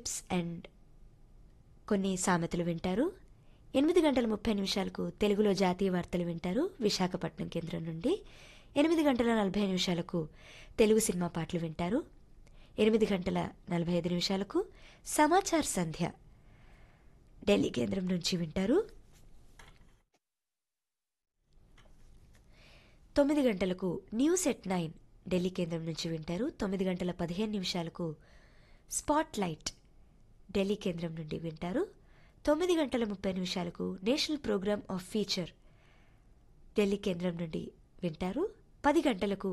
tips and కొన్ని సామెతలు వింటారు ఎనిమిది గంటల ముప్పై నిమిషాలకు తెలుగులో జాతీయ వార్తలు వింటారు విశాఖపట్నం కేంద్రం నుండి ఎనిమిది గంటల నలభై నిమిషాలకు తెలుగు సినిమా పాటలు వింటారు ఎనిమిది గంటల నలభై ఐదు నిమిషాలకు సమాచార్ సంధ్య ఢిల్లీ కేంద్రం నుంచి వింటారు తొమ్మిది గంటలకు న్యూస్ ఎట్ నైన్ ఢిల్లీ కేంద్రం నుంచి వింటారు తొమ్మిది గంటల పదిహేను నిమిషాలకు స్పాట్ లైట్ ఢిల్లీ కేంద్రం నుండి వింటారు తొమ్మిది గంటల ముప్పై నిమిషాలకు national program of feature Delhi కేంద్రం నుండి వింటారు పది గంటలకు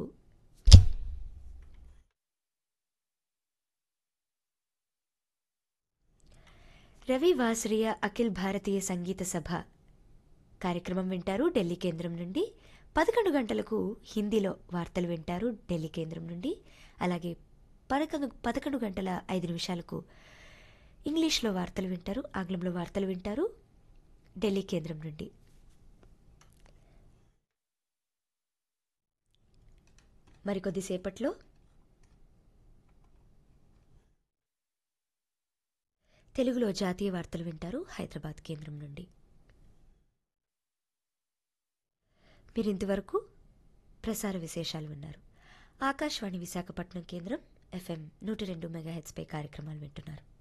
రవి వాసరియ అఖిల్ భారతీయ సంగీత సభ కార్యక్రమం వింటారు ఢిల్లీ కేంద్రం నుండి పదకొండు గంటలకు హిందీలో వార్తలు వింటారు ఢిల్లీ కేంద్రం నుండి అలాగే పదకొండు పదకొండు గంటల ఐదు నిమిషాలకు ఇంగ్లీష్లో వార్తలు వింటారు ఆంగ్లంలో వార్తలు వింటారు ఢిల్లీ కేంద్రం నుండి మరికొద్దిసేపట్లో తెలుగులో జాతీయ వార్తలు వింటారు హైదరాబాద్ కేంద్రం నుండి మీరు ఇంతవరకు ప్రసార విశేషాలు విన్నారు ఆకాశవాణి విశాఖపట్నం కేంద్రం ఎఫ్ఎం నూట రెండు మెగాహెచ్పై కార్యక్రమాలు వింటున్నారు